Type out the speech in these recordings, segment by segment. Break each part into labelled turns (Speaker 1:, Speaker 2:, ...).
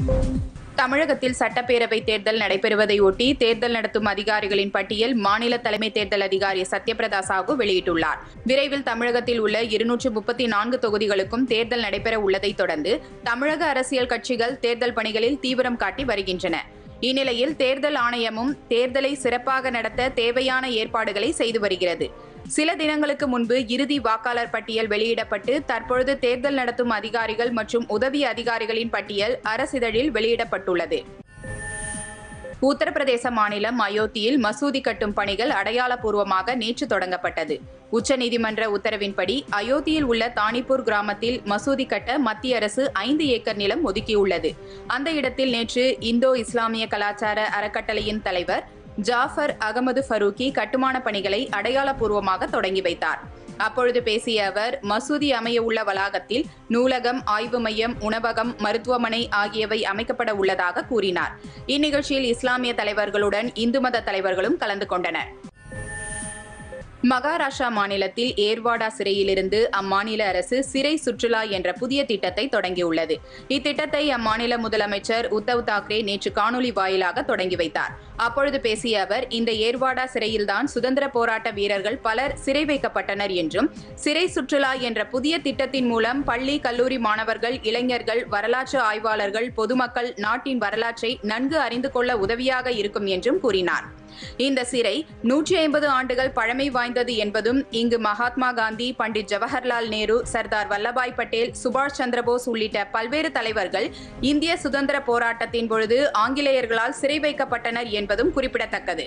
Speaker 1: தமிழகத்தில் சட்டப்பேரவை தேர்தல் நடைபெறுவதை ஒட்டி தேர்தல் நடத்தும் அதிகாரிகளின் பட்டியல் மாநில தலைமை தேர்தல் அதிகாரி சத்யபிரதா சாஹூ வெளியிட்டுள்ளார் விரைவில் தமிழகத்தில் உள்ள இருநூற்று முப்பத்தி நான்கு தொகுதிகளுக்கும் தேர்தல் நடைபெற உள்ளதைத் தொடர்ந்து தமிழக அரசியல் கட்சிகள் தேர்தல் பணிகளில் தீவிரம் காட்டி வருகின்றன இந்நிலையில் தேர்தல் ஆணையமும் தேர்தலை சிறப்பாக நடத்த தேவையான ஏற்பாடுகளை செய்து வருகிறது சில தினங்களுக்கு முன்பு இறுதி வாக்காளர் பட்டியல் வெளியிடப்பட்டு தற்பொழுது தேர்தல் நடத்தும் அதிகாரிகள் மற்றும் உதவி அதிகாரிகளின் பட்டியல் அரசிதழில் வெளியிடப்பட்டுள்ளது உத்தரப்பிரதேச மாநிலம் அயோத்தியில் மசூதி கட்டும் பணிகள் அடையாளப்பூர்வமாக நேற்று தொடங்கப்பட்டது உச்சநீதிமன்ற உத்தரவின்படி அயோத்தியில் உள்ள தானிப்பூர் கிராமத்தில் மசூதி கட்ட மத்திய அரசு ஐந்து ஏக்கர் நிலம் ஒதுக்கியுள்ளது அந்த இடத்தில் நேற்று இந்தோ இஸ்லாமிய கலாச்சார அறக்கட்டளையின் தலைவர் ஜாஃபர் அகமது ஃபரூக்கி கட்டுமான பணிகளை அடையாளப்பூர்வமாக தொடங்கி வைத்தார் அப்பொழுது பேசிய அவர் மசூதி அமைய உள்ள வளாகத்தில் நூலகம் ஆய்வு மையம் உணவகம் மருத்துவமனை ஆகியவை அமைக்கப்பட உள்ளதாக கூறினார் இந்நிகழ்ச்சியில் இஸ்லாமிய தலைவர்களுடன் இந்து மத தலைவர்களும் கலந்து கொண்டனர் மகாராஷ்டிரா மாநிலத்தில் ஏர்வாடா சிறையிலிருந்து அம்மாநில அரசு சிறை சுற்றுலா என்ற புதிய திட்டத்தை தொடங்கியுள்ளது இத்திட்டத்தை அம்மாநில முதலமைச்சர் உத்தவ் தாக்கரே நேற்று காணொலி வாயிலாக தொடங்கி வைத்தார் அப்பொழுது பேசிய அவர் இந்த ஏர்வாடா சிறையில்தான் சுதந்திர போராட்ட வீரர்கள் பலர் சிறை வைக்கப்பட்டனர் என்றும் சிறை சுற்றுலா என்ற புதிய திட்டத்தின் மூலம் பள்ளி கல்லூரி மாணவர்கள் இளைஞர்கள் வரலாற்று ஆய்வாளர்கள் பொதுமக்கள் நாட்டின் வரலாற்றை நன்கு அறிந்து கொள்ள உதவியாக இருக்கும் என்றும் கூறினார் இந்த சிறை நூற்றி ஐம்பது ஆண்டுகள் பழமை வாய்ந்தது என்பதும் இங்கு மகாத்மா காந்தி பண்டிட் ஜவஹர்லால் நேரு சர்தார் வல்லபாய் பட்டேல் சுபாஷ் சந்திரபோஸ் உள்ளிட்ட பல்வேறு தலைவர்கள் இந்திய சுதந்திர போராட்டத்தின் பொழுது ஆங்கிலேயர்களால் சிறை வைக்கப்பட்டனர் என்பதும் குறிப்பிடத்தக்கது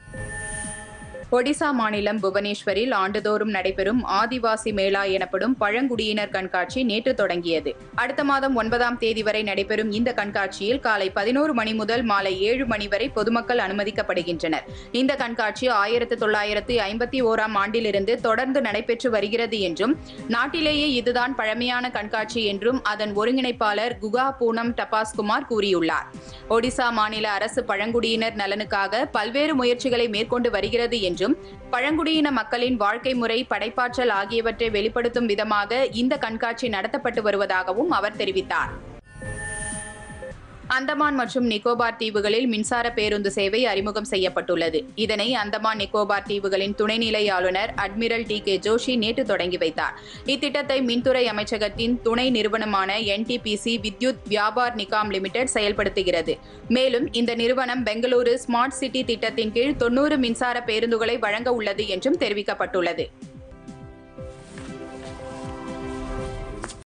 Speaker 1: ஒடிசா மாநிலம் புவனேஸ்வரில் ஆண்டுதோறும் நடைபெறும் ஆதிவாசி மேளா எனப்படும் பழங்குடியினர் கண்காட்சி நேற்று தொடங்கியது அடுத்த மாதம் ஒன்பதாம் தேதி வரை நடைபெறும் இந்த கண்காட்சியில் காலை பதினோரு மணி முதல் மாலை ஏழு மணி வரை பொதுமக்கள் அனுமதிக்கப்படுகின்றனர் இந்த கண்காட்சி ஆயிரத்து தொள்ளாயிரத்து ஐம்பத்தி ஓராம் ஆண்டிலிருந்து தொடர்ந்து நடைபெற்று வருகிறது என்றும் நாட்டிலேயே இதுதான் பழமையான கண்காட்சி என்றும் அதன் ஒருங்கிணைப்பாளர் குகா பூனம் டபாஸ்குமார் கூறியுள்ளார் ஒடிசா மாநில அரசு பழங்குடியினர் நலனுக்காக பல்வேறு முயற்சிகளை மேற்கொண்டு வருகிறது என்றும் பழங்குடியின மக்களின் வாழ்க்கை முறை படைப்பாற்றல் ஆகியவற்றை வெளிப்படுத்தும் விதமாக இந்த கண்காட்சி நடத்தப்பட்டு வருவதாகவும் அவர் தெரிவித்தார் அந்தமான் மற்றும் நிக்கோபார் தீவுகளில் மின்சார பேருந்து சேவை அறிமுகம் செய்யப்பட்டுள்ளது இதனை அந்தமான் நிக்கோபார் தீவுகளின் துணைநிலை ஆளுநர் அட்மிரல் டி கே ஜோஷி நேற்று தொடங்கி வைத்தார் இத்திட்டத்தை மின்துறை அமைச்சகத்தின் துணை நிறுவனமான என்டிபிசி வித்யுத் வியாபார் நிகாம் லிமிடெட் செயல்படுத்துகிறது மேலும் இந்த நிறுவனம் பெங்களூரு ஸ்மார்ட் சிட்டி திட்டத்தின் கீழ் தொன்னூறு மின்சார பேருந்துகளை வழங்க உள்ளது என்றும் தெரிவிக்கப்பட்டுள்ளது